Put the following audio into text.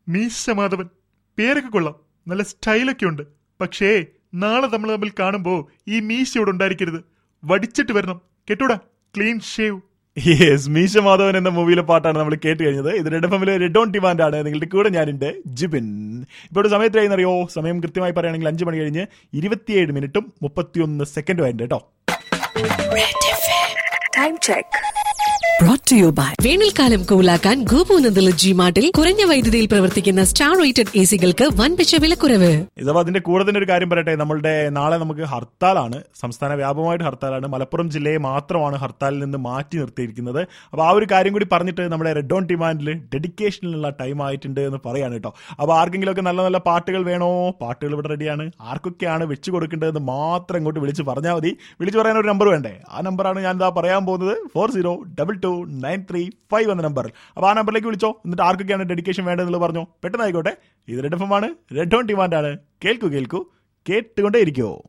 മീശ മാധവൻ പേരൊക്കെ കൊള്ളാം നല്ല സ്റ്റൈലൊക്കെ ഉണ്ട് പക്ഷേ നാളെ നമ്മൾ തമ്മിൽ കാണുമ്പോ ഈ മീശ ഇവിടെ ഉണ്ടായിരിക്കരുത് വടിച്ചിട്ട് വരണം കേട്ടോടാ ക്ലീൻ ഷേവ് യെസ് മീശ മാധവൻ എന്ന മൂവിയിലെ പാട്ടാണ് നമ്മൾ കേട്ട് കഴിഞ്ഞത് ഇത് റെഡ് എഫ് എമ്മിലെ റെഡ് ഓൺ ഡിമാൻഡ് ആണ് നിങ്ങളുടെ കൂടെ ഞാനുണ്ട് ജിബിൻ ഇപ്പോൾ ഒരു സമയത്ത് അറിയോ സമയം കൃത്യമായി പറയുകയാണെങ്കിൽ അഞ്ച് മണി കഴിഞ്ഞ് ഇരുപത്തിയേഴ് മിനിറ്റും മുപ്പത്തിയൊന്ന് സെക്കൻഡും ആയിട്ടുണ്ട് കേട്ടോ Time check. Brought to you by വേനൽക്കാലം കൂലാക്കാൻ ഗോപൂനന്ദല ജി മാർട്ടിൽ കുറഞ്ഞ വൈദ്യുതിയിൽ പ്രവർത്തിക്കുന്ന സ്റ്റാർ റേറ്റഡ് എ സികൾക്ക് വൻപിച്ച വിലക്കുറവ് ഇതപ്പോൾ അതിന്റെ കൂടെ തന്നെ ഒരു കാര്യം പറയട്ടെ നമ്മളുടെ നാളെ നമുക്ക് ഹർത്താലാണ് സംസ്ഥാന വ്യാപകമായിട്ട് ഹർത്താലാണ് മലപ്പുറം ജില്ലയെ മാത്രമാണ് ഹർത്താലിൽ നിന്ന് മാറ്റി നിർത്തിയിരിക്കുന്നത് അപ്പോൾ ആ ഒരു കാര്യം കൂടി പറഞ്ഞിട്ട് നമ്മുടെ റെഡ് ഓൺ ഡിമാൻഡിൽ ഡെഡിക്കേഷനിലുള്ള ടൈം ആയിട്ടുണ്ട് എന്ന് പറയാണ് കേട്ടോ അപ്പോൾ ആർക്കെങ്കിലുമൊക്കെ നല്ല നല്ല പാട്ടുകൾ വേണോ പാട്ടുകൾ ഇവിടെ റെഡിയാണ് ആർക്കൊക്കെയാണ് വെച്ച് കൊടുക്കേണ്ടതെന്ന് മാത്രം ഇങ്ങോട്ട് വിളിച്ച് പറഞ്ഞാൽ മതി വിളിച്ച് പറയാൻ ഒരു നമ്പർ വേണ്ടേ ആ നമ്പറാണ് ഞാൻ ഇതാ പറയാൻ പോകുന്നത് four zero double two nine three five എന്ന നമ്പർ അപ്പോൾ ആ നമ്പറിലേക്ക് വിളിച്ചോ എന്നിട്ട് ആർക്കൊക്കെയാണ് ഡെഡിക്കേഷൻ വേണ്ടതെന്നുള്ളത് പറഞ്ഞോ പെട്ടെന്ന് ആയിക്കോട്ടെ ഇത് റെഡ് എഫ് എം ആണ് റെഡ് ഓൺ ഡിമാൻഡ് ആണ് കേൾക്കൂ കേൾക്കൂ കേട്ടുകൊണ്ടേ ഇരിക്കുമോ